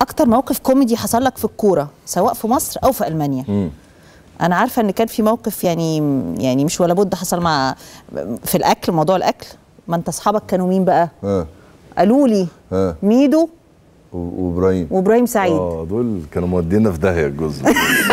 اكتر موقف كوميدي حصل لك في الكوره سواء في مصر او في المانيا مم. انا عارفه ان كان في موقف يعني يعني مش ولا بد حصل مع في الاكل موضوع الاكل ما انت اصحابك كانوا مين بقى ها قالوا لي ها ميدو و- وابراهيم وابراهيم سعيد اه دول كانوا مودينا في داهيه الجزء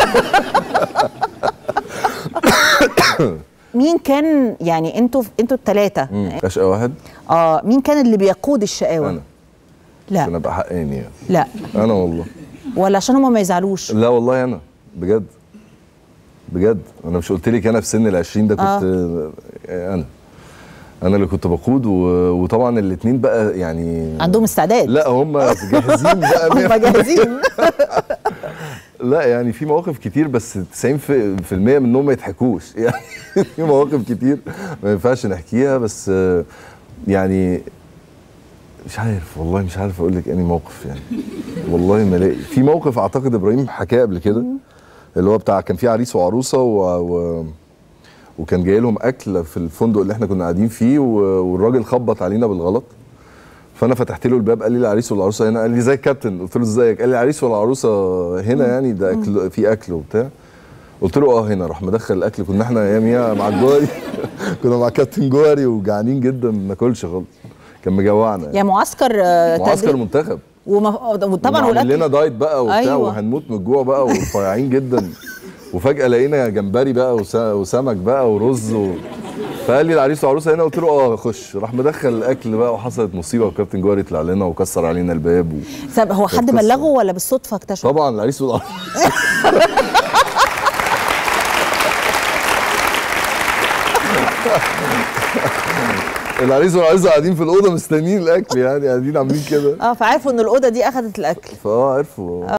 مين كان يعني انتوا انتوا الثلاثه اشقى واحد اه مين كان اللي بيقود الشقاوه انا عشان لا ابقى حقاني يعني لا انا والله ولا عشان هم ما يزعلوش لا والله انا بجد بجد انا مش قلت لك انا في سن ال 20 ده كنت آه. انا انا اللي كنت بقود و... وطبعا الاثنين بقى يعني عندهم استعداد لا هم جاهزين بقى هم جاهزين لا يعني في مواقف كتير بس 90% في في المية منهم ما يضحكوش يعني في مواقف كتير ما ينفعش نحكيها بس آه، يعني مش عارف والله مش عارف اقول لك اني موقف يعني والله ما الاقي في موقف اعتقد ابراهيم حكاه قبل كده اللي هو بتاع كان في عريس وعروسه و... و... وكان جاي لهم اكل في الفندق اللي احنا كنا قاعدين فيه و... والراجل خبط علينا بالغلط فانا فتحت له الباب قال لي العريس والعروسه هنا قال لي ازيك يا كابتن قلت له ازيك قال لي العريس والعروسه هنا يعني ده اكل في اكل وبتاع قلت له اه هنا راح مدخل الاكل كنا احنا اياميها مع الجواري كنا مع كابتن جواري وجعانين جدا ما ناكلش خالص كان مجوعنا يعني. يا معسكر آه، معسكر تدريب. منتخب وما- وطبعا وعامل والاكل لنا دايت بقى وبتاع أيوة. أيوة. وهنموت من الجوع بقى ورفيعين جدا وفجاه لقينا جمبري بقى وس- وسمك بقى ورز و... فقال لي العريس والعروسه هنا قلت له اه خش راح مدخل الاكل بقى وحصلت مصيبه وكابتن جوهري طلع لنا وكسر علينا الباب و... طب هو حد قصة. بلغه ولا بالصدفه اكتشف طبعا العريس والعروسه العريس والعروسه قاعدين في الاوضه مستنيين الاكل يعني قاعدين عاملين كده اه فعرفوا ان الاوضه دي اخذت الاكل فاه عرفوا